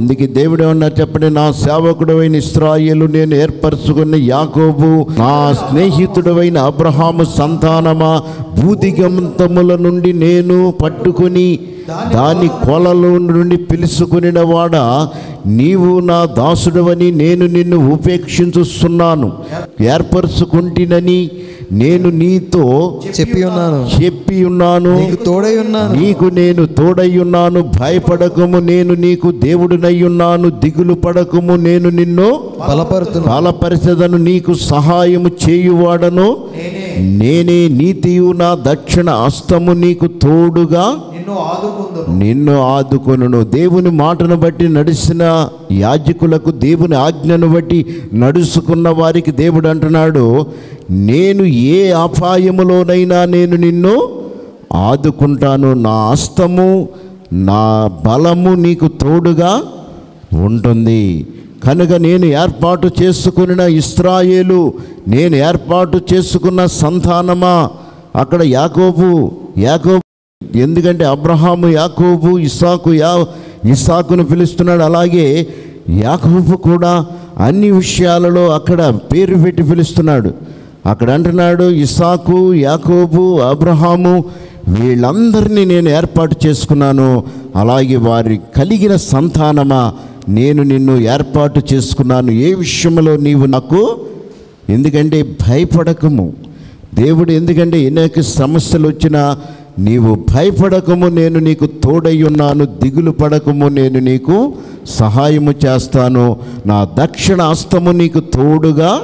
అందుకే దేవుడు ఏమన్నారు చెప్పండి నా సేవకుడు అయిన ఇస్రాయేలు నేను ఏర్పరచుకున్న యాకోబు నా స్నేహితుడైన అబ్రహాము సంతానమా భూదిగంతముల నుండి నేను పట్టుకొని దాని కొలలో నుండి పిలుచుకునిన వాడ నీవు నా దాసుడవని నేను నిన్ను ఉపేక్షించుస్తున్నాను ఏర్పరచుకుంటునని నేను నీతో చెప్పి ఉన్నాను చెప్పి ఉన్నాను నీకు తోడై ఉన్నాను నీకు నేను తోడై ఉన్నాను భయపడకము నేను నీకు దేవుడినై ఉన్నాను దిగులు పడకము నేను నిన్ను బలపరుతున్నా బలపరిచదను నీకు సహాయము చేయువాడను నేనే నీతియు నా దక్షిణ హస్తము నీకు తోడుగా నిన్ను ఆదుకుందు నిన్ను ఆదుకొనును దేవుని మాటను బట్టి నడిచిన యాజకులకు దేవుని ఆజ్ఞను బట్టి నడుచుకున్న వారికి దేవుడు అంటున్నాడు నేను ఏ అపాయములోనైనా నేను నిన్ను ఆదుకుంటాను నా హస్తము నా బలము నీకు తోడుగా ఉంటుంది కనుక నేను ఏర్పాటు చేసుకున్న ఇస్రాయేలు నేను ఏర్పాటు చేసుకున్న సంతానమా అక్కడ యాకోబు యాకోబు ఎందుకంటే అబ్రహాము యాకోబు ఇసాకు యా ఇసాకును పిలుస్తున్నాడు అలాగే యాకోబు కూడా అన్ని విషయాలలో అక్కడ పేరు పెట్టి పిలుస్తున్నాడు అక్కడ అంటున్నాడు ఇసాకు యాకోబు అబ్రహాము వీళ్ళందరినీ నేను ఏర్పాటు చేసుకున్నాను అలాగే వారి కలిగిన సంతానమా నేను నిన్ను ఏర్పాటు చేసుకున్నాను ఏ విషయంలో నీవు నాకు ఎందుకంటే భయపడకము దేవుడు ఎందుకంటే అనేక సమస్యలు వచ్చినా నీవు భయపడకము నేను నీకు తోడై ఉన్నాను దిగులు పడకము నేను నీకు సహాయము చేస్తాను నా దక్షిణ హస్తము నీకు తోడుగా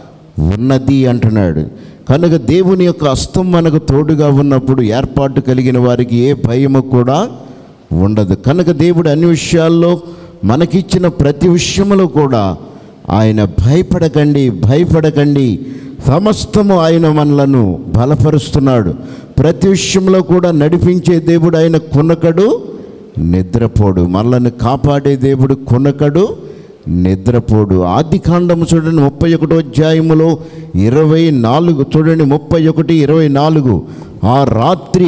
ఉన్నది అంటున్నాడు కనుక దేవుని యొక్క హస్తం మనకు తోడుగా ఉన్నప్పుడు ఏర్పాటు కలిగిన వారికి ఏ భయము కూడా ఉండదు కనుక దేవుడు అన్ని విషయాల్లో మనకిచ్చిన ప్రతి విషయములో కూడా ఆయన భయపడకండి భయపడకండి సమస్తము ఆయన మనలను బలపరుస్తున్నాడు ప్రతి విషయంలో కూడా నడిపించే దేవుడు ఆయన కొనకడు నిద్రపోడు మనల్ని కాపాడే దేవుడు కొనకడు నిద్రపోడు ఆది కాండము చూడండి ముప్పై ఒకటో అధ్యాయములో ఇరవై నాలుగు చూడండి ముప్పై ఒకటి ఇరవై నాలుగు ఆ రాత్రి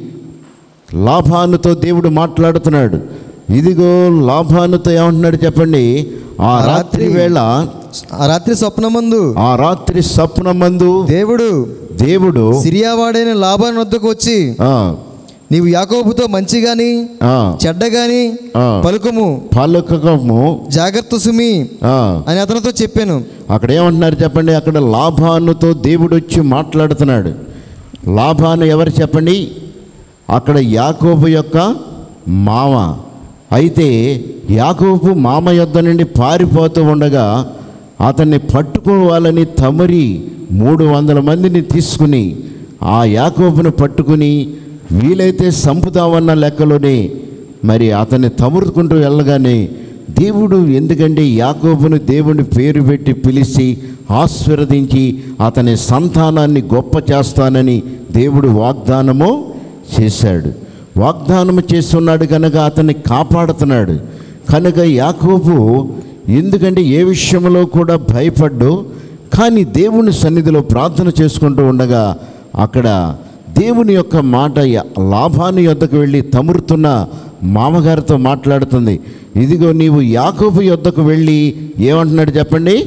లాభానుతో దేవుడు మాట్లాడుతున్నాడు ఇదిగో లాభానుతో ఏమంటున్నాడు చెప్పండి ఆ రాత్రి వేళ ఆ రాత్రి స్వప్నమందు ఆ రాత్రి స్వప్నమందు దేవుడు దేవుడు సిరియావాడైన లాభాన్ వద్దకు వచ్చి ఆ, నీవు యాకోబుతో మంచి గాని ఆ, చెడ్డ గాని ఆ. పలుకుము పలుకకము జాగ్రత్త సుమి ఆ, అని అతనితో చెప్పాను అక్కడ ఏమంటున్నారు చెప్పండి అక్కడ లాభానుతో దేవుడు వచ్చి మాట్లాడుతున్నాడు లాభాను ఎవరు చెప్పండి అక్కడ యాకోబు యొక్క మామ అయితే యాకోబు మామ యొద్ద నుండి పారిపోతూ ఉండగా అతన్ని పట్టుకోవాలని తమరి మూడు వందల మందిని తీసుకుని ఆ యాకోబును పట్టుకుని వీలైతే సంపుతామన్న లెక్కలోనే మరి అతన్ని తమురుకుంటూ వెళ్ళగానే దేవుడు ఎందుకంటే యాకోబును దేవుని పేరు పెట్టి పిలిచి ఆశీర్వదించి అతని సంతానాన్ని గొప్ప చేస్తానని దేవుడు వాగ్దానము చేశాడు వాగ్దానము చేస్తున్నాడు కనుక అతన్ని కాపాడుతున్నాడు కనుక యాకోబు ఎందుకంటే ఏ విషయంలో కూడా భయపడ్డు కానీ దేవుని సన్నిధిలో ప్రార్థన చేసుకుంటూ ఉండగా అక్కడ దేవుని యొక్క మాట య- లాభాని యొద్దకు వెళ్ళి తమురుతున్న మామగారితో మాట్లాడుతుంది ఇదిగో నీవు యాకోబు యొద్దకు వెళ్ళి ఏమంటున్నాడు చెప్పండి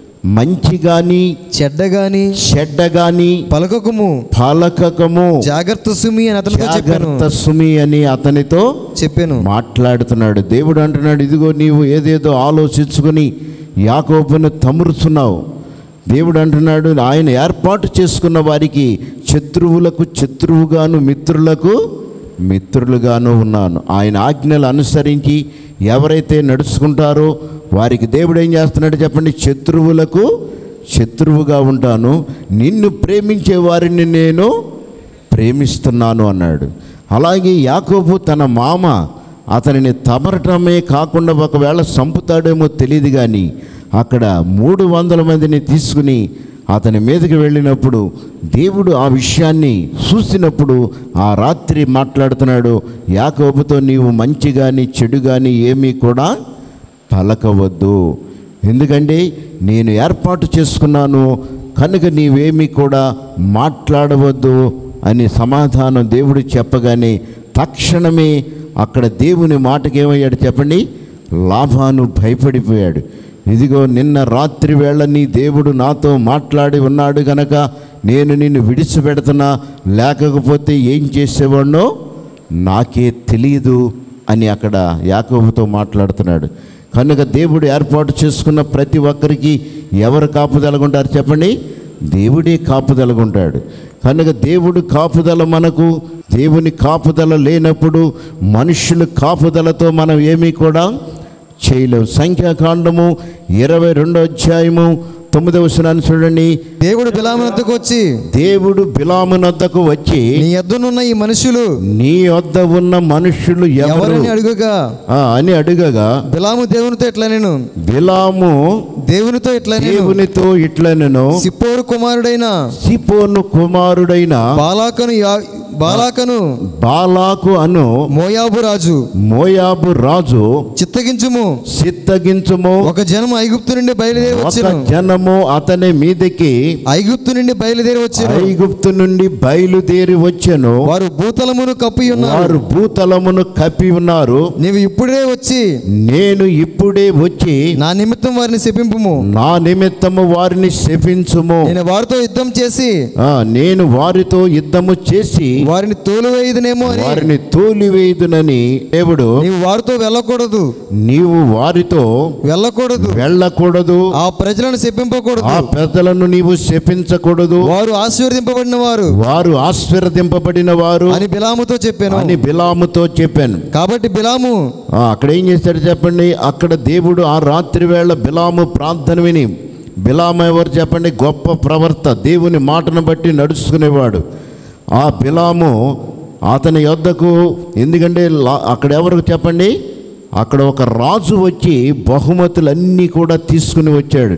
మంచి కానీ చెడ్డ గాని చెడ్డ కానీ పలకకుము పలకకము జాగ్రత్త సుమి అని అతనితో చెప్పాను జాగ్రత్త సుమి అని అతనితో చెప్పాను మాట్లాడుతున్నాడు దేవుడు అంటున్నాడు ఇదిగో నీవు ఏదేదో ఆలోచించుకొని యాకోబును తమురుతున్నావు దేవుడు అంటున్నాడు ఆయన ఏర్పాటు చేసుకున్న వారికి శత్రువులకు శత్రువుగాను మిత్రులకు మిత్రులుగాను ఉన్నాను ఆయన ఆజ్ఞలు అనుసరించి ఎవరైతే నడుచుకుంటారో వారికి దేవుడు ఏం చేస్తున్నాడు చెప్పండి శత్రువులకు శత్రువుగా ఉంటాను నిన్ను ప్రేమించే వారిని నేను ప్రేమిస్తున్నాను అన్నాడు అలాగే యాకోబు తన మామ అతనిని తమరటమే కాకుండా ఒకవేళ చంపుతాడేమో తెలియదు కానీ అక్కడ మూడు వందల మందిని తీసుకుని అతని మీదకి వెళ్ళినప్పుడు దేవుడు ఆ విషయాన్ని చూసినప్పుడు ఆ రాత్రి మాట్లాడుతున్నాడు యాకోబుతో నీవు మంచి కానీ చెడు కానీ ఏమీ కూడా పలకవద్దు ఎందుకంటే నేను ఏర్పాటు చేసుకున్నాను కనుక నీవేమీ కూడా మాట్లాడవద్దు అని సమాధానం దేవుడు చెప్పగానే తక్షణమే అక్కడ దేవుని మాటకి ఏమయ్యాడు చెప్పండి లాభాను భయపడిపోయాడు ఇదిగో నిన్న రాత్రి వేళ నీ దేవుడు నాతో మాట్లాడి ఉన్నాడు గనక నేను నిన్ను విడిచిపెడుతున్నా లేకపోతే ఏం చేసేవాడినో నాకే తెలియదు అని అక్కడ యాకోబుతో మాట్లాడుతున్నాడు కనుక దేవుడు ఏర్పాటు చేసుకున్న ప్రతి ఒక్కరికి ఎవరు కాపుదలగుంటారు చెప్పండి దేవుడే కాపుదలగుంటాడు కనుక దేవుడు కాపుదల మనకు దేవుని కాపుదల లేనప్పుడు మనుషుల కాపుదలతో మనం ఏమీ కూడా చేయలేం సంఖ్యాకాండము ఇరవై రెండో అధ్యాయము తొమ్మిదవ వచనాన్ని చూడండి దేవుడు బిలామునద్దకు వచ్చి దేవుడు బిలామునద్దకు వచ్చి నీ ఎద్దునున్న ఈ మనుషులు నీ వద్ద ఉన్న మనుషులు ఎవరు ఎవరని అడుగుగా ఆ, అని అడుగగా బిలాము దేవునితో ఇట్లా నేను బిలాము దేవునితో ఇట్లా నేను దేవునితో ఇట్లనెను సిప్పోరు కుమారుడైన సిపోను కుమారుడైన బాలాకను యా- బాలాకను బాలాకు అను మోయాబు రాజు మోయాబు రాజు చిత్తగించుము సిద్ధగించుము ఒక జనం ఐగుప్తు నుండి బయలుదేరి ఒక వచ్చాను జనము అతని మీదకి ఐగుప్తు నుండి బయలుదేరి వచ్చాను ఐగుప్తు నుండి బయలుదేరి వచ్చెను వారు భూతలమును కప్పి ఉన్నారు వారు భూతలమును కప్పి ఉన్నారు నీవు ఇప్పుడే వచ్చి నేను ఇప్పుడే వచ్చి నా నిమిత్తం వారిని శపింపుము నా నిమిత్తము వారిని శపించుము నేను వారితో యుద్ధం చేసి ఆ, నేను వారితో యుద్ధము చేసి వారిని తోలువేయదునేమో అని వారిని తోలివేయుదునని దేవుడు నీవు వారితో వెళ్ళకూడదు నీవు వారితో వెళ్ళకూడదు వెళ్ళకూడదు ఆ ప్రజలను శపింపకూడదు ఆ పెద్దలను నీవు శపించకూడదు వారు ఆశీర్వదింపబడిన వారు వారు ఆశీర్వదింపబడిన వారు అని బిలాముతో చెప్పాను అని బిలాముతో చెప్పాను కాబట్టి బిలాము ఆ, అక్కడ ఏం చేశాడు చెప్పండి అక్కడ దేవుడు ఆ రాత్రి వేళ బిలాము ప్రార్థన విని బిలాము ఎవరు చెప్పండి గొప్ప ప్రవర్త దేవుని మాటను బట్టి నడుచుకునేవాడు ఆ బిలాము అతని యొద్దకు ఎందుకంటే లా- అక్కడ ఎవరికి చెప్పండి అక్కడ ఒక రాజు వచ్చి బహుమతులన్నీ కూడా తీసుకుని వచ్చాడు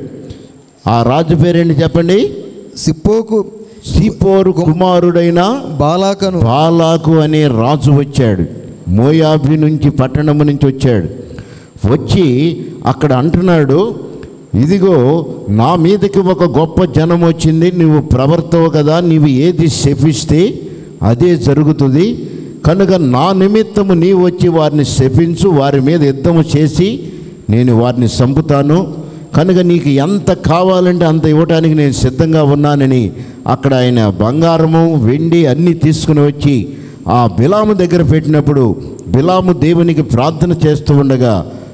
ఆ రాజు పేరేంటి చెప్పండి సిప్పోకు సీపోరు కుమారుడైన బాలాకను బాలాకు అనే రాజు వచ్చాడు మోయాబి నుంచి పట్టణము నుంచి వచ్చాడు వచ్చి అక్కడ అంటున్నాడు ఇదిగో నా మీదకి ఒక గొప్ప జనం వచ్చింది నువ్వు ప్రవర్తవు కదా నీవు ఏది శపిస్తే అదే జరుగుతుంది కనుక నా నిమిత్తము నీవు వచ్చి వారిని శపించు వారి మీద యుద్ధము చేసి నేను వారిని చంపుతాను కనుక నీకు ఎంత కావాలంటే అంత ఇవ్వటానికి నేను సిద్ధంగా ఉన్నానని అక్కడ ఆయన బంగారము వెండి అన్నీ తీసుకుని వచ్చి ఆ బిలాము దగ్గర పెట్టినప్పుడు బిలాము దేవునికి ప్రార్థన చేస్తూ ఉండగా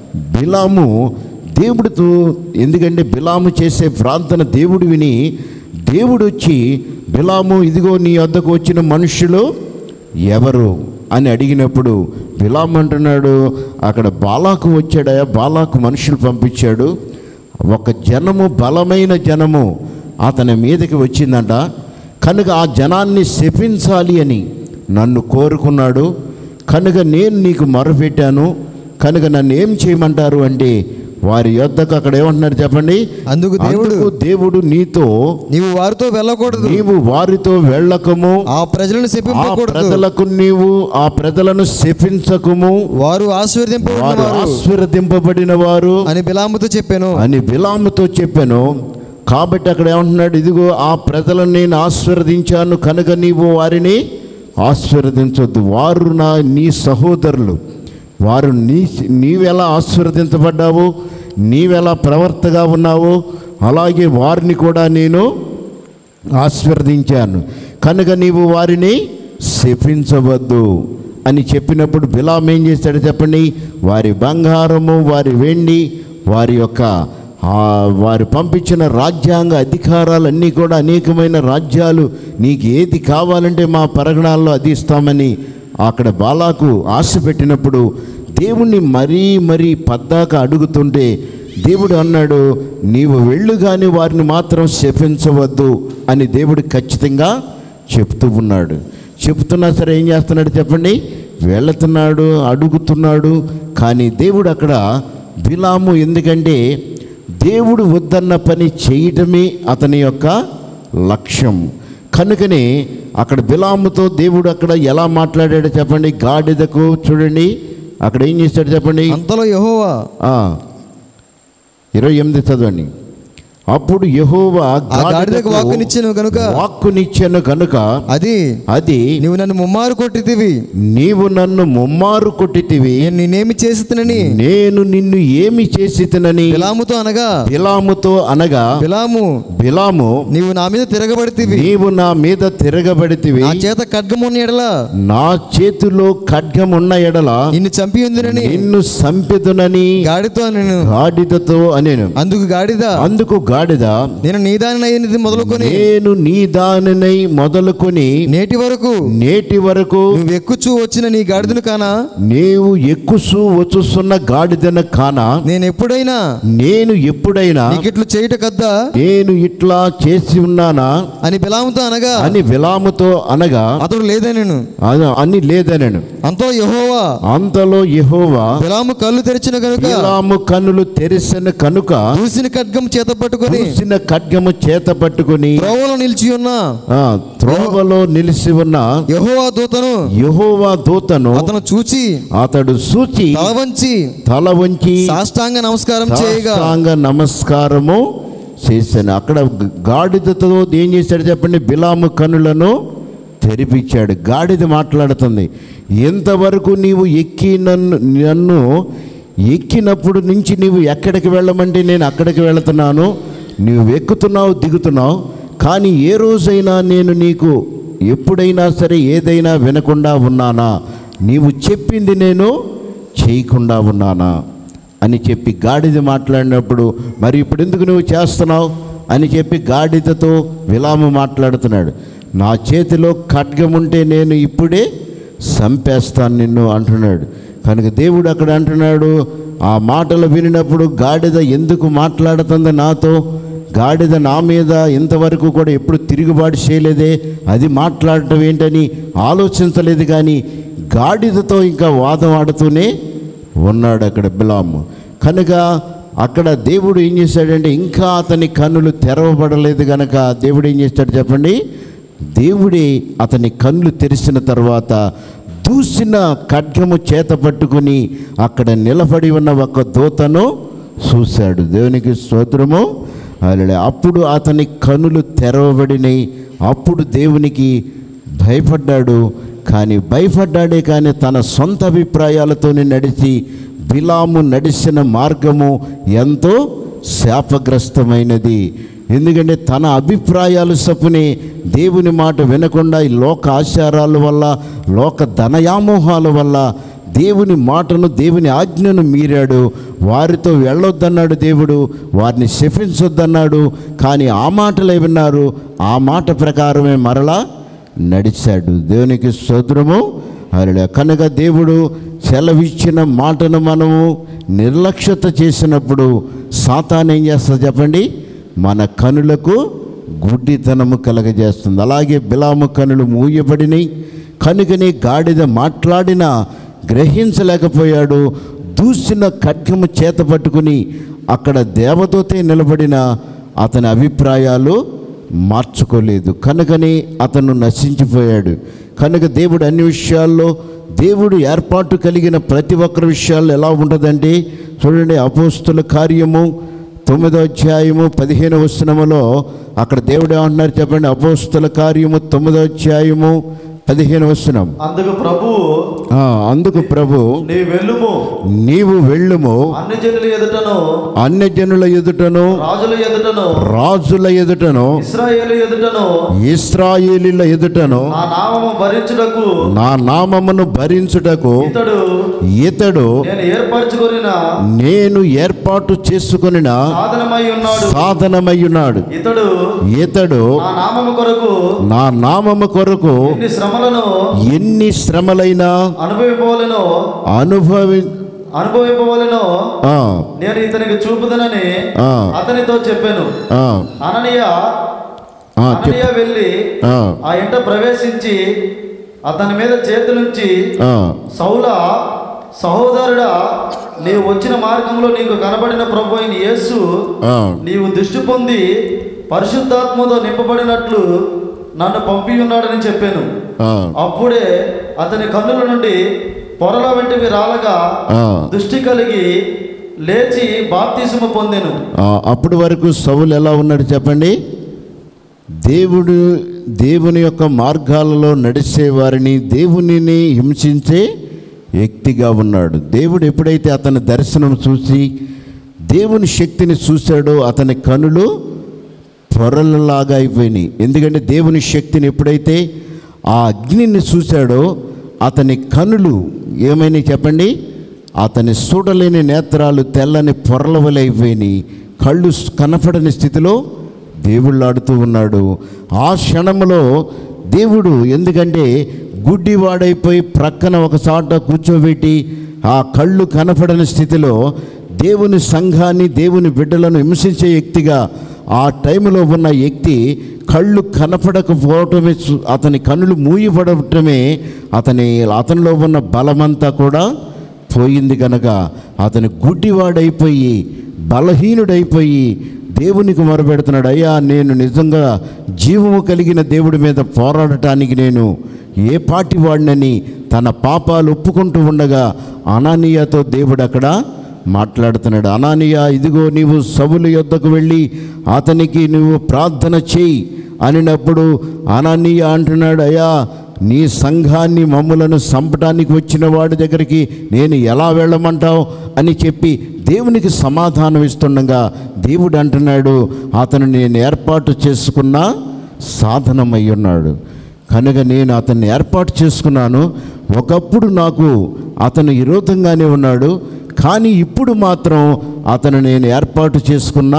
బిలాము దేవుడితో ఎందుకంటే బిలాము చేసే ప్రార్థన దేవుడు విని దేవుడు వచ్చి బిలాము ఇదిగో నీ వద్దకు వచ్చిన మనుషులు ఎవరు అని అడిగినప్పుడు బిలాం అంటున్నాడు అక్కడ బాలాకు వచ్చాడా బాలాకు మనుషులు పంపించాడు ఒక జనము బలమైన జనము అతని మీదకి వచ్చిందంట కనుక ఆ జనాన్ని శపించాలి అని నన్ను కోరుకున్నాడు కనుక నేను నీకు మొరపెట్టాను కనుక నన్ను ఏం చేయమంటారు అంటే వారి యొద్దకు అక్కడ ఏమంటున్నారు చెప్పండి అందుకు దేవుడు అందుకు దేవుడు నీతో నీవు వారితో వెళ్ళకూడదు నీవు వారితో వెళ్ళకము ఆ ప్రజలను ఆ శపింపకూడదు ప్రజలకు నీవు ఆ ప్రజలను శపించకుము వారు ఆశీర్వదింపబడిన వారు వారు ఆశీర్వదింపబడిన వారు అని బిలాముతో చెప్పాను అని బిలాముతో చెప్పాను కాబట్టి అక్కడ ఏమంటున్నాడు ఇదిగో ఆ ప్రజలను నేను ఆశీర్వదించాను కనుక నీవు వారిని ఆశీర్వదించొద్దు వారు నా నీ సహోదరులు వారు నీ నీవెలా ఆశీర్వదించబడ్డావు నీవెలా ప్రవర్తగా ఉన్నావు అలాగే వారిని కూడా నేను ఆశీర్వదించాను కనుక నీవు వారిని శపించవద్దు అని చెప్పినప్పుడు బిలాం ఏం చేశాడు చెప్పండి వారి బంగారము వారి వెండి వారి యొక్క ఆ, వారు పంపించిన రాజ్యాంగ అధికారాలన్నీ కూడా అనేకమైన రాజ్యాలు నీకు ఏది కావాలంటే మా పరగణాల్లో అది ఇస్తామని అక్కడ బాలాకు ఆశ పెట్టినప్పుడు దేవుణ్ణి మరీ మరీ పద్దాక అడుగుతుంటే దేవుడు అన్నాడు నీవు వెళ్ళు కానీ వారిని మాత్రం శపించవద్దు అని దేవుడు ఖచ్చితంగా చెప్తూ ఉన్నాడు చెప్తున్నా సరే ఏం చేస్తున్నాడు చెప్పండి వెళుతున్నాడు అడుగుతున్నాడు కానీ దేవుడు అక్కడ బిలాము ఎందుకంటే దేవుడు వద్దన్న పని చేయటమే అతని యొక్క లక్ష్యం కనుకనే అక్కడ బిలాముతో దేవుడు అక్కడ ఎలా మాట్లాడాడో చెప్పండి గాడిదకు చూడండి అక్కడ ఏం చేశాడు చెప్పండి అంతలో యెహోవా ఆ, ఇరవై ఎనిమిది చదవండి అప్పుడు యెహోవా ఆ గాడిదకు వాక్కునిచ్చెను గనుక వాక్కునిచ్చెను కనుక అది అది నీవు నన్ను ముమ్మారు కొట్టితివి నీవు నన్ను ముమ్మారు కొట్టితివి నేను నేనేమి చేసినని నేను నిన్ను ఏమి చేసి తినని బిలాముతో అనగా బిలాముతో అనగా బిలాము బిలాము నీవు నా మీద తిరగబడితివి నీవు నా మీద తిరగబడితివి నా చేత ఖడ్గమున్న ఎడల నా చేతిలో ఖడ్గమున్న ఎడల నిన్ను చంపి ఉందినని నిన్ను సంపెదునని గాడితో నేను గాడిదతో అనేను అందుకు గాడిద అందుకు గాడిద నేను నీదాని అయినది మొదలుకొని నేను నీ దానినై మొదలుకొని నేటి వరకు నేటి వరకు నువ్వు ఎక్కుచూ వచ్చిన నీ గాడిదను కానా నీవు ఎక్కుసు వచ్చుస్తున్న గాడిదన కానా నేను ఎప్పుడైనా నేను ఎప్పుడైనా నీకిట్లు చేయుట కద్దా నేను ఇట్లా చేసి ఉన్నానా అని బిలాముతో అనగా అని విలాముతో అనగా అతడు లేదనెను అద- అని లేదనను అంతో యెహోవా అంతలో యెహోవా బిలాము కళ్ళు తెరిచిన కనుక బిలాము కన్నులు తెరిసిన కనుక దూసిన ఖడ్గం చేత పట్టుకొని చూసిన ఖడ్గము చేత పట్టుకుని త్రోవలో నిలిచి ఉన్న ఆ, త్రోవలో నిలిచి ఉన్న యెహోవా దూతను యెహోవా దూతను అతను చూచి అతడు సూచి తల వంచి తల వంచి సాష్టాంగ నమస్కారం చేయగా సాష్టాంగ నమస్కారము చేశాను అక్కడ గాడిదతో ఏం చేశాడు చెప్పండి బిలాము కనులను తెరిపించాడు గాడిద మాట్లాడుతుంది ఎంతవరకు నీవు ఎక్కి నన్ను నన్ను ఎక్కినప్పుడు నుంచి నీవు ఎక్కడికి వెళ్ళమంటే నేను అక్కడికి వెళుతున్నాను నీవు ఎక్కుతున్నావు దిగుతున్నావు కానీ ఏ రోజైనా నేను నీకు ఎప్పుడైనా సరే ఏదైనా వినకుండా ఉన్నానా నీవు చెప్పింది నేను చేయకుండా ఉన్నానా అని చెప్పి గాడిద మాట్లాడినప్పుడు మరి ఇప్పుడు ఎందుకు నువ్వు చేస్తున్నావు అని చెప్పి గాడిదతో విలాము మాట్లాడుతున్నాడు నా చేతిలో ఖడ్గం ఉంటే నేను ఇప్పుడే చంపేస్తాను నిన్ను అంటున్నాడు కనుక దేవుడు అక్కడ అంటున్నాడు ఆ మాటలు వినినప్పుడు గాడిద ఎందుకు మాట్లాడుతుంది నాతో గాడిద నా మీద ఇంతవరకు కూడా ఎప్పుడు తిరుగుబాటు చేయలేదే అది మాట్లాడటం ఏంటని ఆలోచించలేదు కానీ గాడిదతో ఇంకా వాదం ఆడుతూనే ఉన్నాడు అక్కడ బిలాము కనుక అక్కడ దేవుడు ఏం చేశాడంటే ఇంకా అతని కన్నులు తెరవబడలేదు కనుక దేవుడు ఏం చేస్తాడు చెప్పండి దేవుడే అతని కన్నులు తెరిచిన తర్వాత దూసిన ఖడ్గము చేత పట్టుకుని అక్కడ నిలబడి ఉన్న ఒక దూతను చూశాడు దేవునికి స్తోత్రము అలా అప్పుడు అతని కనులు తెరవబడినాయి అప్పుడు దేవునికి భయపడ్డాడు కానీ భయపడ్డాడే కానీ తన సొంత అభిప్రాయాలతోనే నడిచి బిలాము నడిచిన మార్గము ఎంతో శాపగ్రస్తమైనది ఎందుకంటే తన అభిప్రాయాలు చప్పునే దేవుని మాట వినకుండా ఈ లోక ఆచారాల వల్ల లోక ధనయామోహాల వల్ల దేవుని మాటను దేవుని ఆజ్ఞను మీరాడు వారితో వెళ్ళొద్దన్నాడు దేవుడు వారిని శపించొద్దన్నాడు కానీ ఆ మాటలే విన్నారు ఆ మాట ప్రకారమే మరలా నడిచాడు దేవునికి స్తోత్రము అలా కనుక దేవుడు సెలవిచ్చిన మాటను మనము నిర్లక్ష్యత చేసినప్పుడు సాతాన్ ఏం చేస్తుంది చెప్పండి మన కనులకు గుడ్డితనము కలగజేస్తుంది అలాగే బిలాము కనులు మూయబడినాయి కనుకనే గాడిద మాట్లాడినా గ్రహించలేకపోయాడు దూసిన ఖడ్గము చేత పట్టుకుని అక్కడ దేవదూతే నిలబడిన అతని అభిప్రాయాలు మార్చుకోలేదు కనుకనే అతను నశించిపోయాడు కనుక దేవుడు అన్ని విషయాల్లో దేవుడు ఏర్పాటు కలిగిన ప్రతి ఒక్కరి విషయాల్లో ఎలా ఉంటుందంటే చూడండి అపోస్తుల కార్యము తొమ్మిదో అధ్యాయము పదిహేను వచనములో అక్కడ దేవుడు ఏమంటున్నారు చెప్పండి అపోస్తుల కార్యము తొమ్మిదో అధ్యాయము పదిహేను వచనం అందుకు ప్రభువు ఆ, అందుకు ప్రభు నీ వెళ్ళుము నీవు వెళ్ళుము అన్ని జనుల ఎదుటను అన్యజనుల ఎదుటను రాజుల ఎదుటను రాజుల ఎదుటను ఇస్రాయేలు ఎదుటను ఇస్రాయేలీల ఎదుటను నా నామము భరించుటకు నా నామమును భరించుటకు ఇతడు ఇతడు నేను ఏర్పరచుకొనిన నేను ఏర్పాటు చేసుకొనిన సాధనమై ఉన్నాడు సాధనమయ్యున్నాడు ఇతడు ఇతడు నా నామము కొరకు నా నామము కొరకు ఎన్ని శ్రమలను ఎన్ని శ్రమలైనా అనుభవిపోవలను అనుభవి అనుభవింపవలను ఆ, నేను ఇతనికి చూపుదనని ఆ, అతనితో చెప్పాను ఆ, అననీయ ఆ, చెప్ అననీయ వెళ్ళి ఆ, ఆ ఇంట ప్రవేశించి అతని మీద చేతులుంచి ఆ, సౌల సహోదరుడా నీవు వచ్చిన మార్గంలో నీకు కనబడిన ప్రభు అయిన యేసు ఆ, నీవు దృష్టి పొంది పరిశుద్ధాత్మతో నింపబడినట్లు నన్ను పంపి ఉన్నాడని చెప్పాను ఆ, అప్పుడే అతని కన్నుల నుండి పొరల వంటివి రాలగా ఆ, దృష్టి కలిగి లేచి బాప్తిసము పొందెను ఆ, అప్పటి వరకు సౌలు ఎలా ఉన్నాడు చెప్పండి దేవుడు దేవుని యొక్క మార్గాలలో నడిచే వారిని దేవునిని హింసించే వ్యక్తిగా ఉన్నాడు దేవుడు ఎప్పుడైతే అతని దర్శనం చూసి దేవుని శక్తిని చూశాడో అతని కనులు పొరలలాగా అయిపోయినాయి ఎందుకంటే దేవుని శక్తిని ఎప్పుడైతే ఆ అగ్నిని చూశాడో అతని కనులు ఏమైనా చెప్పండి అతని చూడలేని నేత్రాలు తెల్లని పొరల వలె అయిపోయినాయి కళ్ళు కనపడని స్థితిలో దేవుళ్ళాడుతూ ఉన్నాడు ఆ క్షణంలో దేవుడు ఎందుకంటే గుడ్డివాడైపోయి ప్రక్కన ఒక చాట కూర్చోబెట్టి ఆ కళ్ళు కనపడని స్థితిలో దేవుని సంఘాన్ని దేవుని బిడ్డలను హింసించే వ్యక్తిగా ఆ టైంలో ఉన్న వ్యక్తి కళ్ళు కనపడకపోవటమే చూ- అతని కన్నులు మూయబడటమే అతని అతనిలో ఉన్న బలమంతా కూడా పోయింది కనుక అతని గుడ్డివాడైపోయి బలహీనుడైపోయి దేవునికి మొరపెడుతున్నాడు అయ్యా నేను నిజంగా జీవము కలిగిన దేవుడి మీద పోరాడటానికి నేను ఏ పాటి వాడినని తన పాపాలు ఒప్పుకుంటూ ఉండగా అనానీయతో దేవుడు అక్కడ మాట్లాడుతున్నాడు అనానియా ఇదిగో నీవు సవుల యొద్దకు వెళ్ళి అతనికి నువ్వు ప్రార్థన చేయి అనినప్పుడు అనానీయ అంటున్నాడు అయ్యా నీ సంఘాన్ని మమ్ములను చంపడానికి వచ్చిన వాడి దగ్గరికి నేను ఎలా వెళ్ళమంటావు అని చెప్పి దేవునికి సమాధానం ఇస్తుండగా దేవుడు అంటున్నాడు అతను నేను ఏర్పాటు చేసుకున్న సాధనమై ఉన్నాడు కనుక నేను అతన్ని ఏర్పాటు చేసుకున్నాను ఒకప్పుడు నాకు అతను విరోధంగానే ఉన్నాడు కానీ ఇప్పుడు మాత్రం అతను నేను ఏర్పాటు చేసుకున్న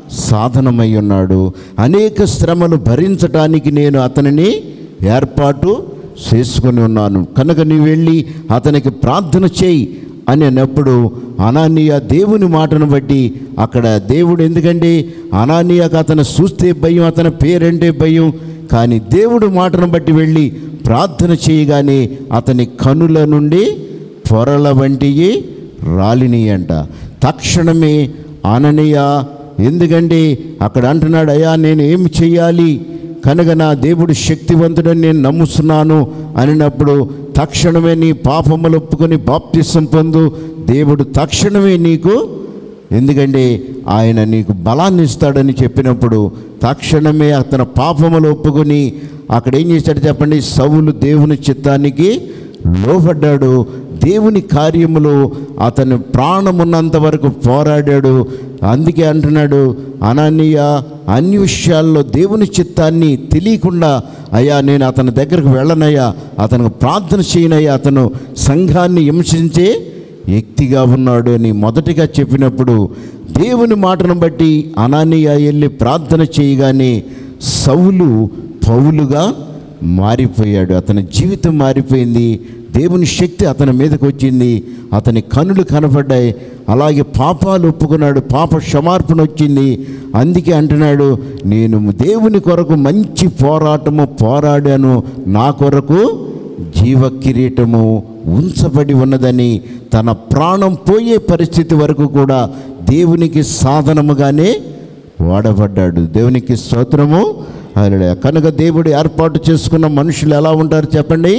సాధనమై ఉన్నాడు అనేక శ్రమలు భరించటానికి నేను అతనిని ఏర్పాటు చేసుకుని ఉన్నాను కనుక నీవు వెళ్ళి అతనికి ప్రార్థన చేయి అని అన్నప్పుడు అనానీయ దేవుని మాటను బట్టి అక్కడ దేవుడు ఎందుకంటే అనానీయకు అతను చూస్తే భయం అతని పేరంటే భయం కానీ దేవుడు మాటను బట్టి వెళ్ళి ప్రార్థన చేయగానే అతని కనుల నుండి పొరల వంటివి రాలిని అంట తక్షణమే అననీయ ఎందుకంటే అక్కడ అంటున్నాడు అయ్యా నేను ఏం చెయ్యాలి కనుక నా దేవుడు శక్తివంతుడని నేను నమ్ముతున్నాను అనినప్పుడు తక్షణమే నీ పాపములు ఒప్పుకొని బాప్తిసం పొందు దేవుడు తక్షణమే నీకు ఎందుకంటే ఆయన నీకు బలాన్ని ఇస్తాడని చెప్పినప్పుడు తక్షణమే అతను పాపములు ఒప్పుకొని అక్కడ ఏం చేశాడు చెప్పండి సవులు దేవుని చిత్తానికి లోబడ్డాడు దేవుని కార్యములు అతని ప్రాణమున్నంత వరకు పోరాడాడు అందుకే అంటున్నాడు అననీయ అన్ని విషయాల్లో దేవుని చిత్తాన్ని తెలియకుండా అయ్యా నేను అతని దగ్గరకు వెళ్ళనయ్యా అతనికి ప్రార్థన చేయనయ్యా అతను సంఘాన్ని హింసించే వ్యక్తిగా ఉన్నాడు అని మొదటిగా చెప్పినప్పుడు దేవుని మాటను బట్టి అనానీయ వెళ్ళి ప్రార్థన చేయగానే సౌలు పౌలుగా మారిపోయాడు అతని జీవితం మారిపోయింది దేవుని శక్తి అతని మీదకి వచ్చింది అతని కనులు కనపడ్డాయి అలాగే పాపాలు ఒప్పుకున్నాడు పాప క్షమార్పణ వచ్చింది అందుకే అంటున్నాడు నేను దేవుని కొరకు మంచి పోరాటము పోరాడాను నా కొరకు జీవ కిరీటము ఉంచబడి ఉన్నదని తన ప్రాణం పోయే పరిస్థితి వరకు కూడా దేవునికి సాధనముగానే వాడబడ్డాడు దేవునికి స్తోత్రము హల్లెలూయా కనుక దేవుడు ఏర్పాటు చేసుకున్న మనుషులు ఎలా ఉంటారు చెప్పండి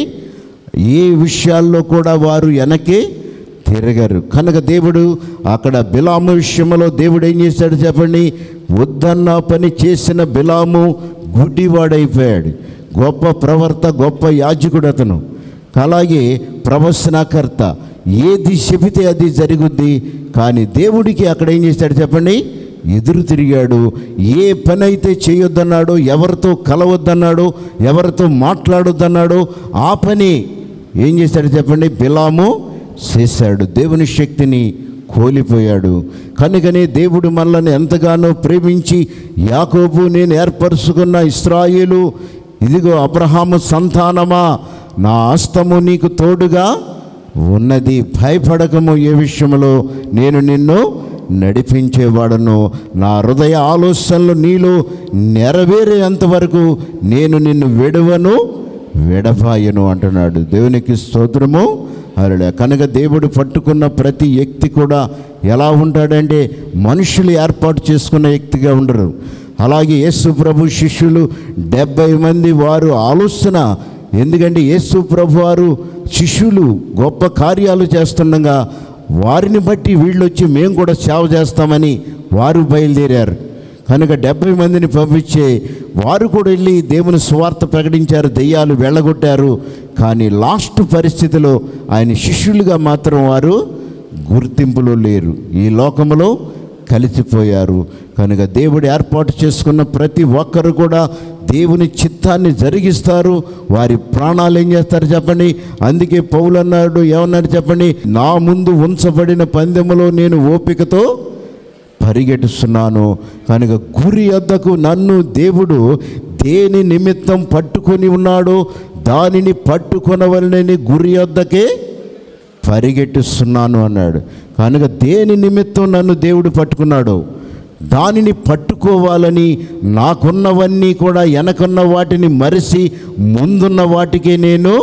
ఏ విషయాల్లో కూడా వారు వెనక్కి తిరగరు కనుక దేవుడు అక్కడ బిలాము విషయంలో దేవుడు ఏం చేశాడు చెప్పండి వద్దన్న పని చేసిన బిలాము గుడ్డివాడైపోయాడు గొప్ప ప్రవర్త గొప్ప యాజకుడు అతను అలాగే ప్రవచనకర్త ఏది చెబితే అది జరుగుద్ది కానీ దేవుడికి అక్కడ ఏం చేశాడు చెప్పండి ఎదురు తిరిగాడు ఏ పని అయితే చేయొద్దన్నాడో ఎవరితో కలవద్దన్నాడో ఎవరితో మాట్లాడొద్దన్నాడో ఆ పని ఏం చేశాడు చెప్పండి బిలాము చేశాడు దేవుని శక్తిని కోల్పోయాడు కనుకనే దేవుడు మనల్ని ఎంతగానో ప్రేమించి యాకోబు నేను ఏర్పరచుకున్న ఇస్రాయేలు ఇదిగో అబ్రహాము సంతానమా నా హస్తము నీకు తోడుగా ఉన్నది భయపడకము ఏ విషయంలో నేను నిన్ను నడిపించేవాడను నా హృదయ ఆలోచనలు నీలో నెరవేరేంత వరకు నేను నిన్ను విడవను విడబాయను అంటున్నాడు దేవునికి స్తోత్రము అలా కనుక దేవుడు పట్టుకున్న ప్రతి వ్యక్తి కూడా ఎలా ఉంటాడంటే మనుషులు ఏర్పాటు చేసుకున్న వ్యక్తిగా ఉండరు అలాగే యేసు ప్రభు శిష్యులు డెబ్బై మంది వారు ఆలోచన ఎందుకంటే యేసు ప్రభు వారు శిష్యులు గొప్ప కార్యాలు చేస్తుండగా వారిని బట్టి వీళ్ళు వచ్చి మేము కూడా సేవ చేస్తామని వారు బయలుదేరారు కనుక డెబ్బై మందిని పంపించే వారు కూడా వెళ్ళి దేవుని సువార్త ప్రకటించారు దెయ్యాలు వెళ్ళగొట్టారు కానీ లాస్ట్ పరిస్థితిలో ఆయన శిష్యులుగా మాత్రం వారు గుర్తింపులో లేరు ఈ లోకములో కలిసిపోయారు కనుక దేవుడు ఏర్పాటు చేసుకున్న ప్రతి ఒక్కరు కూడా దేవుని చిత్తాన్ని జరిగిస్తారు వారి ప్రాణాలు ఏం చేస్తారు చెప్పండి అందుకే పౌలు అన్నాడు ఏమన్నాడు చెప్పండి నా ముందు ఉంచబడిన పందెములో నేను ఓపికతో పరిగెట్టుస్తున్నాను కనుక గురి వద్దకు నన్ను దేవుడు దేని నిమిత్తం పట్టుకొని ఉన్నాడో దానిని పట్టుకొనవలనని గురి వద్దకే పరిగెట్టుస్తున్నాను అన్నాడు కనుక దేని నిమిత్తం నన్ను దేవుడు పట్టుకున్నాడు దానిని పట్టుకోవాలని నాకున్నవన్నీ కూడా వెనకున్న వాటిని మరిసి ముందున్న వాటికే నేను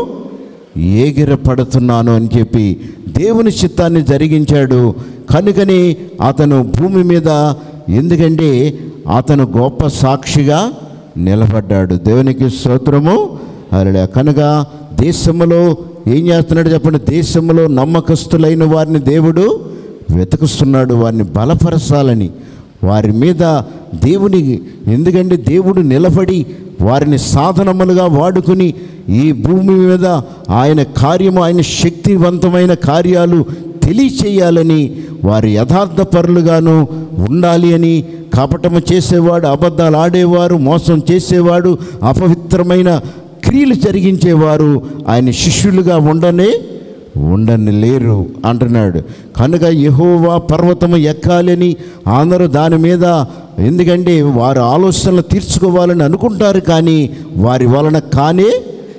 ఏగిరపడుతున్నాను అని చెప్పి దేవుని చిత్తాన్ని జరిగించాడు కనుకని అతను భూమి మీద ఎందుకంటే అతను గొప్ప సాక్షిగా నిలబడ్డాడు దేవునికి స్తోత్రము అలా కనుక దేశంలో ఏం చేస్తున్నాడు చెప్పండి దేశంలో నమ్మకస్తులైన వారిని దేవుడు వెతుకుస్తున్నాడు వారిని బలపరచాలని వారి మీద దేవుని ఎందుకంటే దేవుడు నిలబడి వారిని సాధనములుగా వాడుకుని ఈ భూమి మీద ఆయన కార్యము ఆయన శక్తివంతమైన కార్యాలు తెలియచేయాలని వారు యథార్థ పరులుగాను ఉండాలి అని కపటము చేసేవాడు అబద్ధాలు ఆడేవారు మోసం చేసేవాడు అపవిత్రమైన క్రియలు జరిగించేవారు ఆయన శిష్యులుగా ఉండనే ఉండని లేరు అంటున్నాడు కనుక యెహోవా పర్వతము ఎక్కాలని అందరూ దాని మీద ఎందుకంటే వారు ఆలోచనలు తీర్చుకోవాలని అనుకుంటారు కానీ వారి వలన కానే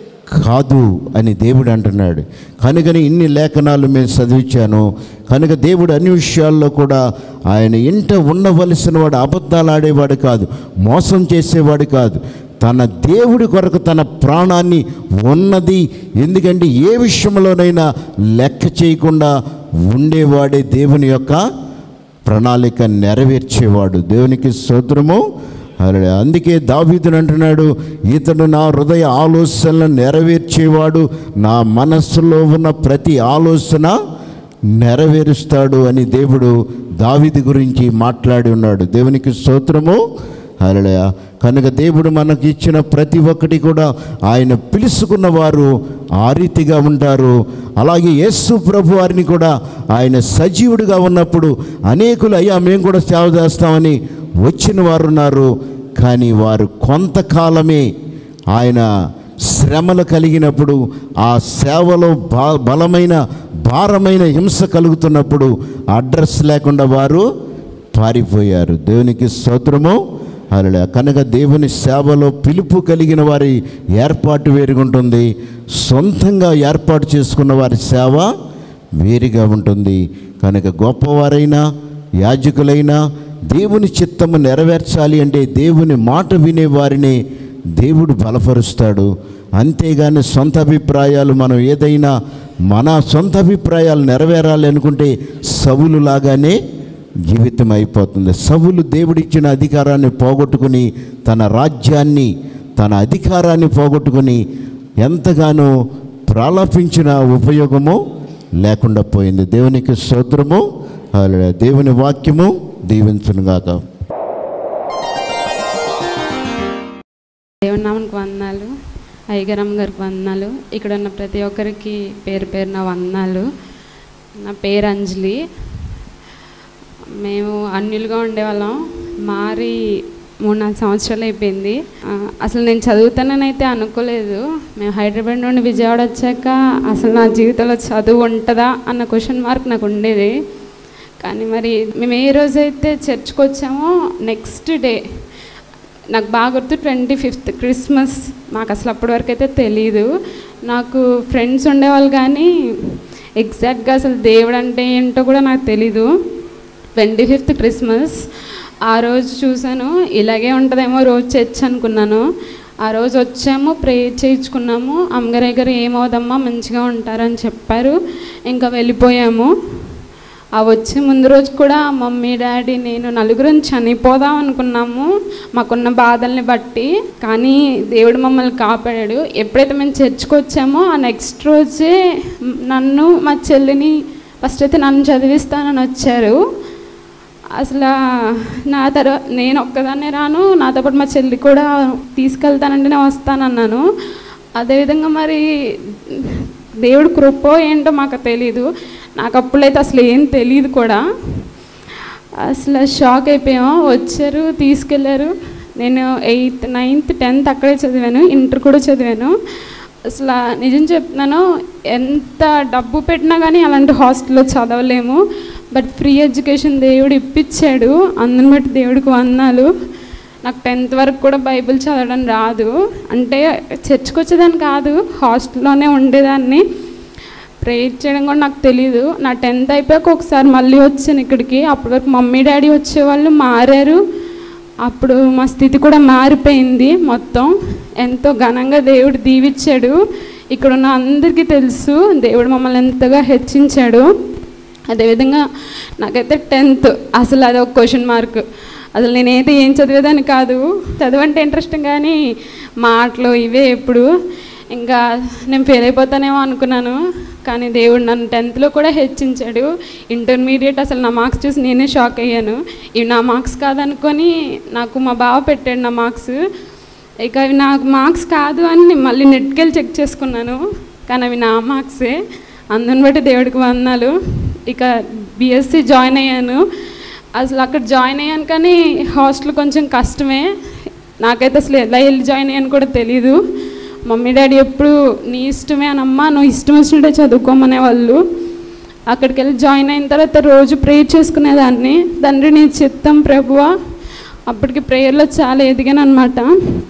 కాదు అని దేవుడు అంటున్నాడు కనుకని ఇన్ని లేఖనాలు మేము చదివించాను కనుక దేవుడు అన్ని విషయాల్లో కూడా ఆయన ఇంట ఉండవలసిన వాడు అబద్ధాలు ఆడేవాడు కాదు మోసం చేసేవాడు కాదు తన దేవుడి కొరకు తన ప్రాణాన్ని ఉన్నది ఎందుకంటే ఏ విషయంలోనైనా లెక్క చేయకుండా ఉండేవాడే దేవుని యొక్క ప్రణాళిక నెరవేర్చేవాడు దేవునికి స్తోత్రము హల్లెలూయా. అందుకే దావీదుని అంటున్నాడు ఇతడు నా హృదయ ఆలోచనలను నెరవేర్చేవాడు నా మనస్సులో ఉన్న ప్రతి ఆలోచన నెరవేరుస్తాడు అని దేవుడు దావీదు గురించి మాట్లాడి ఉన్నాడు దేవునికి స్తోత్రము హల్లెలూయా కనుక దేవుడు మనకి ఇచ్చిన ప్రతి ఒక్కటి కూడా ఆయన పిలుచుకున్న వారు ఆ రీతిగా ఉంటారు అలాగే యేసు ప్రభు వారిని కూడా ఆయన సజీవుడిగా ఉన్నప్పుడు అనేకులు అయ్యా మేము కూడా సేవ చేస్తామని వచ్చిన వారు ఉన్నారు కానీ వారు కొంతకాలమే ఆయన శ్రమలు కలిగినప్పుడు ఆ సేవలో బా బలమైన భారమైన హింస కలుగుతున్నప్పుడు అడ్రస్ లేకుండా వారు పారిపోయారు దేవునికి స్తోత్రము అలా కనుక దేవుని సేవలో పిలుపు కలిగిన వారి ఏర్పాటు వేరుగుంటుంది సొంతంగా ఏర్పాటు చేసుకున్న వారి సేవ వేరుగా ఉంటుంది కనుక గొప్పవారైనా యాజకులైనా దేవుని చిత్తము నెరవేర్చాలి అంటే దేవుని మాట వినే వారిని దేవుడు బలపరుస్తాడు అంతేగాని సొంత అభిప్రాయాలు మనం ఏదైనా మన సొంత అభిప్రాయాలు నెరవేరాలి అనుకుంటే సవులు లాగానే జీవితం అయిపోతుంది సవులు దేవుడిచ్చిన అధికారాన్ని పోగొట్టుకుని తన రాజ్యాన్ని తన అధికారాన్ని పోగొట్టుకుని ఎంతగానో ప్రాలాపించిన ఉపయోగము లేకుండా పోయింది దేవునికి స్తోత్రము హల్లెలూయా. దేవుని వాక్యము దీవించునుగాక దేవుని నామానికి వందనాలు అయ్యగారమ్మ గారికి వందనాలు ఇక్కడ ఉన్న ప్రతి ఒక్కరికి పేరు పేరు నా వందనాలు నా పేరు అంజలి మేము అన్యులుగా ఉండేవాళ్ళం మారి మూడు నాలుగు సంవత్సరాలు అయిపోయింది ఆ, అసలు నేను చదువుతాననైతే అనుకోలేదు మేము హైదరాబాద్ నుండి విజయవాడ వచ్చాక అసలు నా జీవితంలో చదువు ఉంటుందా అన్న క్వశ్చన్ మార్క్ నాకు ఉండేది కానీ మరి మేము ఏ రోజైతే చర్చ్కి వచ్చామో నెక్స్ట్ డే నాకు బాగా గుర్తు ట్వంటీ ఫిఫ్త్ క్రిస్మస్ మాకు అసలు అప్పటి వరకు అయితే తెలీదు నాకు ఫ్రెండ్స్ ఉండేవాళ్ళు కానీ ఎగ్జాక్ట్గా అసలు దేవుడు అంటే ఏంటో కూడా నాకు తెలీదు ట్వంటీ ఫిఫ్త్ క్రిస్మస్ ఆ రోజు చూశాను ఇలాగే ఉంటుందేమో రోజు చర్చ్ అనుకున్నాను ఆ రోజు వచ్చాము ప్రే చేయించుకున్నాము అమ్మగారి గారు ఏమవుదమ్మా మంచిగా ఉంటారని చెప్పారు ఇంకా వెళ్ళిపోయాము ఆ వచ్చే ముందు రోజు కూడా మమ్మీ డాడీ నేను నలుగురం చనిపోదాం అనుకున్నాము మాకున్న బాధల్ని బట్టి కానీ దేవుడు మమ్మల్ని కాపాడాడు ఎప్పుడైతే మేము చర్చ్కి వచ్చామో ఆ నెక్స్ట్ రోజే నన్ను మా చెల్లిని ఫస్ట్ అయితే నన్ను చదివిస్తానని వచ్చారు అసలు నా తర్వాత నేను ఒక్కదాన్నే రాను నాతో పాటు మా చెల్లి కూడా తీసుకెళ్తానంటే నేను వస్తానన్నాను అదేవిధంగా మరి దేవుడు కృపో ఏంటో మాకు తెలీదు నాకు అప్పుడైతే అసలు ఏం తెలియదు కూడా అసలు షాక్ అయిపోయాం వచ్చారు తీసుకెళ్ళారు నేను ఎయిత్ నైన్త్ టెన్త్ అక్కడే చదివాను ఇంటర్ కూడా చదివాను అసలు నిజం చెప్తున్నాను ఎంత డబ్బు పెట్టినా కానీ అలాంటి హాస్టల్లో చదవలేము బట్ ఫ్రీ ఎడ్యుకేషన్ దేవుడు ఇప్పించాడు అందుని బట్టి దేవుడికి వందాలు నాకు టెన్త్ వరకు కూడా బైబిల్ చదవడం రాదు అంటే చర్చ్కి వచ్చేదాన్ని కాదు హాస్టల్లోనే ఉండేదాన్ని ప్రేయర్ చేయడం కూడా నాకు తెలియదు నా టెన్త్ అయిపోయాక ఒకసారి మళ్ళీ వచ్చాను ఇక్కడికి అప్పటి వరకు మమ్మీ డాడీ వచ్చేవాళ్ళు మారారు అప్పుడు మా స్థితి కూడా మారిపోయింది మొత్తం ఎంతో ఘనంగా దేవుడు దీవిచ్చాడు ఇక్కడ ఉన్న అందరికీ తెలుసు దేవుడు మమ్మల్ని ఎంతగా హెచ్చించాడు అదేవిధంగా నాకైతే టెన్త్ అసలు అది ఒక క్వశ్చన్ మార్క్ అసలు నేనైతే ఏం చదివేదాన్ని కాదు చదవంటే ఇంట్రెస్ట్ కానీ మాటలు ఇవే ఎప్పుడు ఇంకా నేను ఫెయిల్ అయిపోతానేమో అనుకున్నాను కానీ దేవుడు నన్ను టెన్త్లో కూడా హెచ్చించాడు ఇంటర్మీడియట్ అసలు నా మార్క్స్ చూసి నేనే షాక్ అయ్యాను ఇవి నా మార్క్స్ కాదనుకొని నాకు మా బావ పెట్టాడు నా మార్క్స్ ఇక అవి నాకు మార్క్స్ కాదు అని నేను మళ్ళీ నెట్కి వెళ్ళి చెక్ చేసుకున్నాను కానీ అవి నా మార్క్సే అందుని బట్టి దేవుడికి వందాలు ఇక బీఎస్సీ జాయిన్ అయ్యాను అసలు అక్కడ జాయిన్ అయ్యాను కానీ హాస్టల్ కొంచెం కష్టమే నాకైతే అసలు ఎలా వెళ్ళి జాయిన్ అయ్యాను కూడా తెలీదు మమ్మీ డాడీ ఎప్పుడు నీ ఇష్టమే అని అమ్మ నువ్వు ఇష్టం వచ్చినట్టే చదువుకోమనే వాళ్ళు అక్కడికి వెళ్ళి జాయిన్ అయిన తర్వాత రోజు ప్రేయర్ చేసుకునేదాన్ని తండ్రి నీ చిత్తం ప్రభువా అప్పటికి ప్రేయర్లో చాలా ఎదిగాను అనమాట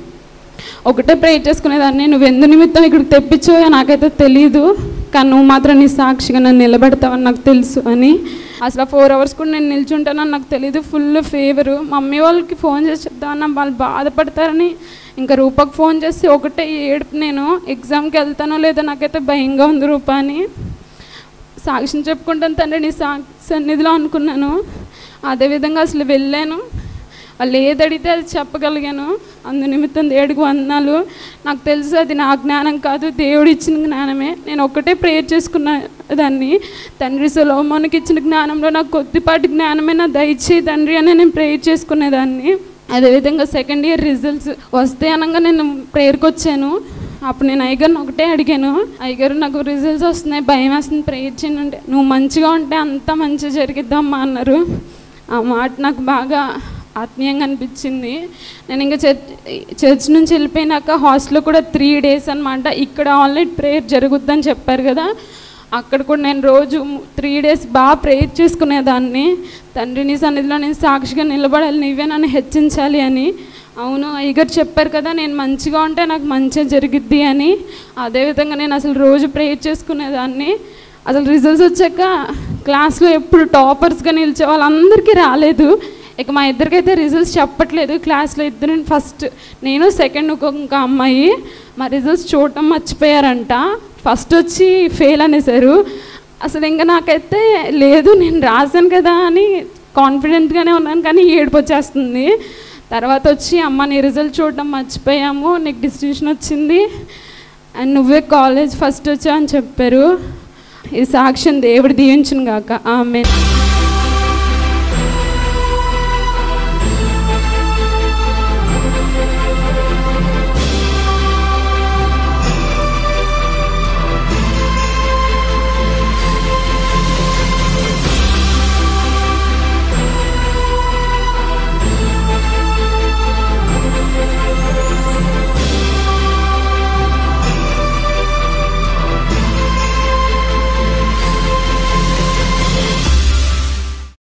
ఒకటే ప్రేయర్ చేసుకునేదాన్ని నువ్వు ఎందు నిమిత్తం ఇక్కడికి తెప్పించావో నాకైతే తెలియదు కానీ నువ్వు మాత్రం నీ సాక్షిగా నన్ను నిలబెడతావని నాకు తెలుసు అని అసలు ఫోర్ అవర్స్ కూడా నేను నిల్చుంటానని నాకు తెలియదు ఫుల్ ఫేవరు మమ్మీ వాళ్ళకి ఫోన్ చేసి చెప్దామన్నా వాళ్ళు బాధపడతారని ఇంకా రూపకు ఫోన్ చేసి ఒకటే ఏడుపు నేను ఎగ్జామ్కి వెళ్తానో లేదో నాకైతే భయంగా ఉంది రూప అని సాక్ష్యం చెప్పుకుంటాను తండ్రి నీ సా సన్నిధిలో అనుకున్నాను అదేవిధంగా అసలు వెళ్ళాను వాళ్ళు ఏది అడిగితే అది చెప్పగలిగాను అందు నిమిత్తం దేవుడికి వందనాలు నాకు తెలుసు అది నా జ్ఞానం కాదు దేవుడు ఇచ్చిన జ్ఞానమే నేను ఒక్కటే ప్రేయర్ చేసుకున్న దాన్ని తండ్రి సులోమానికి ఇచ్చిన జ్ఞానంలో నాకు కొద్దిపాటి జ్ఞానమే నా దయచేయి తండ్రి అని నేను ప్రేయర్ చేసుకునేదాన్ని అదేవిధంగా సెకండ్ ఇయర్ రిజల్ట్స్ వస్తే అనగా నేను ప్రేయర్కి వచ్చాను అప్పుడు నేను అయ్యగారిని ఒకటే అడిగాను అయ్యగారు నాకు రిజల్ట్స్ వస్తున్నాయి భయం వేస్తుంది ప్రేయర్ చేయండి అంటే నువ్వు మంచిగా ఉంటే అంతా మంచిగా జరిగిద్దామా అన్నారు ఆ మాట నాకు బాగా ఆత్మీయంగా అనిపించింది నేను ఇంకా చర్చ్ చర్చ్ నుంచి వెళ్ళిపోయినాక హాస్టల్లో కూడా త్రీ డేస్ అనమాట ఇక్కడ ఆన్లైన్ ప్రేయర్ జరుగుద్దని చెప్పారు కదా అక్కడ కూడా నేను రోజు త్రీ డేస్ బాగా ప్రేయర్ చేసుకునేదాన్ని తండ్రిని సన్నిధిలో నేను సాక్షిగా నిలబడాలి నీవే నన్ను హెచ్చించాలి అని అవును అయ్యగారు చెప్పారు కదా నేను మంచిగా ఉంటే నాకు మంచిగా జరిగిద్ది అని అదేవిధంగా నేను అసలు రోజు ప్రేయర్ చేసుకునేదాన్ని అసలు రిజల్ట్స్ వచ్చాక క్లాస్లో ఎప్పుడు టాపర్స్గా నిలిచే వాళ్ళందరికీ రాలేదు ఇక మా ఇద్దరికైతే రిజల్ట్స్ చెప్పట్లేదు క్లాస్లో ఇద్దరు ఫస్ట్ నేను సెకండ్ ఇంకొక అమ్మాయి మా రిజల్ట్స్ చూడటం మర్చిపోయారంట ఫస్ట్ వచ్చి ఫెయిల్ అనేసారు అసలు ఇంకా నాకైతే లేదు నేను రాశాను కదా అని కాన్ఫిడెంట్గానే ఉన్నాను కానీ ఏడుపు వచ్చేస్తుంది తర్వాత వచ్చి అమ్మ నీ రిజల్ట్ చూడటం మర్చిపోయాము నీకు డిస్టింక్షన్ వచ్చింది అండ్ నువ్వే కాలేజ్ ఫస్ట్ వచ్చావు అని చెప్పారు ఈ సాక్ష్యం దేవుడు దీవించును గాక ఆమె